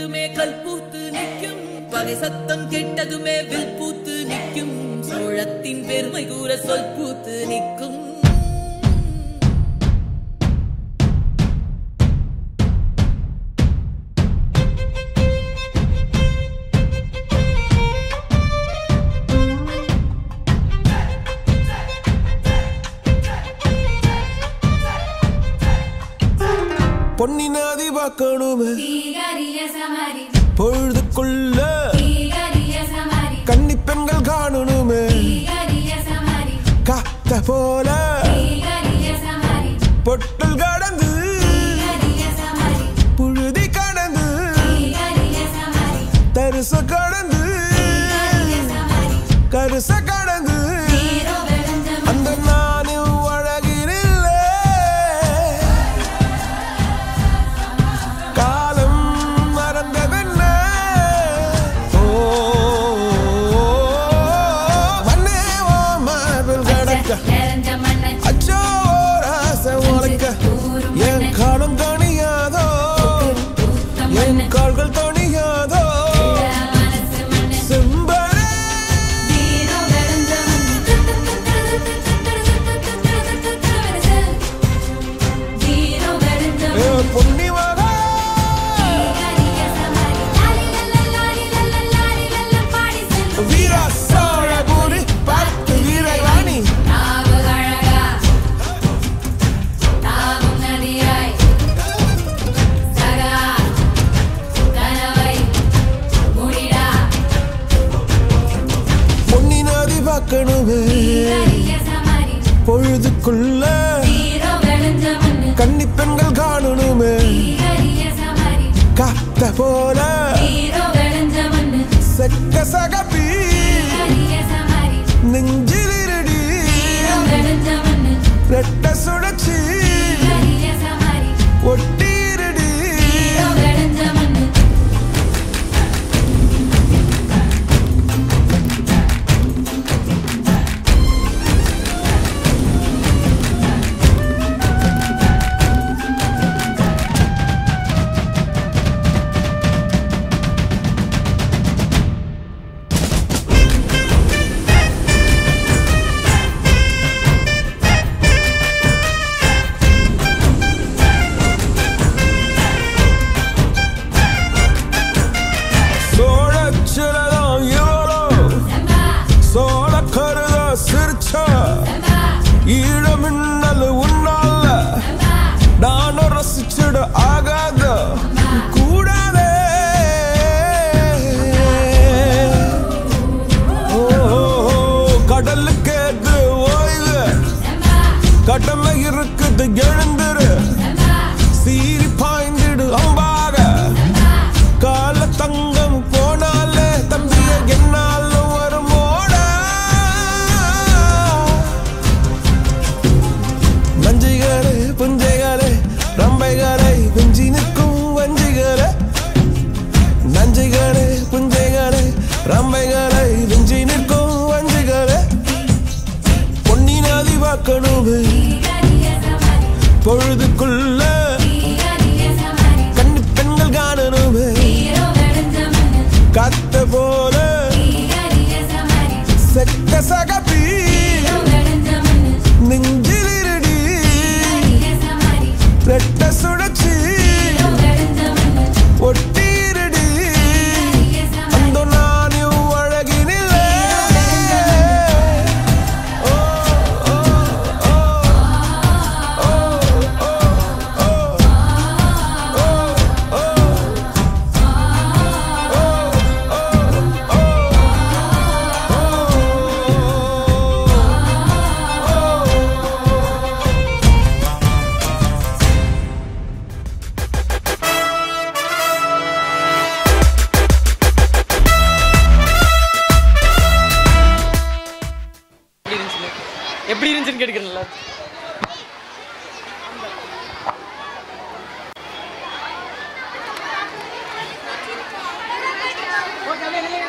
கேட்டதுமே கல் பூத்து நிற்கும் பகை சத்தம் கேட்டதுமே வில் பூத்து நிற்கும் சோழத்தின் பெருமை கூற சொல் பூத்து நிற்கும் பொன்னி நாதி பார்க்கணுமே தீகரிய சமரி பொழுதுக்குள்ள தீகரிய சமரி கன்னி பெண்கள் காணணுமே தீகரிய சமரி காத்த போல தீகரிய சமரி பொட்டல் கடந்து தீகரிய சமரி புழுதி கடந்து தீகரிய சமரி தரிச கடந்து தீகரிய சமரி கருச கடந்து நீரோ வெளுஞ்சம் அந்த நானும் அழகினில்லே காலம் மறந்ததென்ன ஓ மண்ணே ஓ மார்பில் கடக்க நிறைஞ்ச மண்ணை அச்சோ ராச உனக்க என் காலம் தணியாதோ என் கால்கள் தணியாதோ மனசு மண்ணை செம்பரே நீரோ வெளுஞ்சம் நீரோ வெளுஞ்சம் ஏ பொன்னி மகா தீகரிய சமரி லாலி லல்ல லாலி லல்ல லாலி லல்ல பாடி செல்லும் வீரா சோழபுரி பத்து வீரை வாணி நாவு அழகா தாவும் நதியாய் சகா கனவை முடிடா பொன்னி நதி பார்க்கணுமே தீகரிய சமரி பொழுதுக்குள்ள நீரோ வெளுஞ்ச மண்ணு கன்னி பெண்கள் காணணுமே தீகரிய சமரி காத்த போல நீரோ வெளுஞ்ச மண்ணு செக்க சகப்பி தீகரிய சமரி நெஞ்சில் இருடி நீரோ வெளுஞ்ச மண்ணு ரெட்ட சுழற்சி தீகரிய சமரி ஒட்டிருடி நீரோ வெளுஞ்ச மண்ணு சோழச்சிலதான் இவளோ செம்பா சோழ கருத சிரிச்சா செம்பா ஈழ மின்னல் உன்னால செம்பா நானும் ரசிச்சிட ஆகாத கூடாதே ஓ, கடலுக்கு ஏது ஓய்வு செம்பா கடமை இருக்குது எழுந்துரு செம்பா சீறி பாய்ந்திடு அம்பாக கால தங்கம் போனாலே தம்பிய என்னாலும் வருமோட நஞ்சிகளே புஞ்சைகளே ரம்பைகளை குஞ்சி நிற்கும் வஞ்சிகளே நஞ்சிகளே புஞ்சைகளே ரம்பைகளை விஞ்சி நிற்கும் வஞ்சிகளே பொன்னி நதி பார்க்கணுமே தீகரிய சமரி பொழுதுக்குள்ள தீகரிய சமரி கண்ணு பெண்கள் காணணுமே நீரோ வெளுஞ்ச மண்ணு காத்த போல தீகரிய சமரி செக்க சகப்பி நீரோ வெளுஞ்ச மண்ணு நெஞ்சில் இருடி தீகரிய சமரி ரெட்ட சுழற்சி நீரோ வெளுஞ்ச மண்ணு ஒட்டிருடி தீகரிய சமரி அந்த நானும் அழகினில்லே ஓ, ஓ, ஓ, ஓ, ஓ, ஓ, ஓ, எப்படி இருந்துச்சுன்னு எப்படி இருந்துச்சுன்னு கேட்டுக்கிறேன்ல ஓகே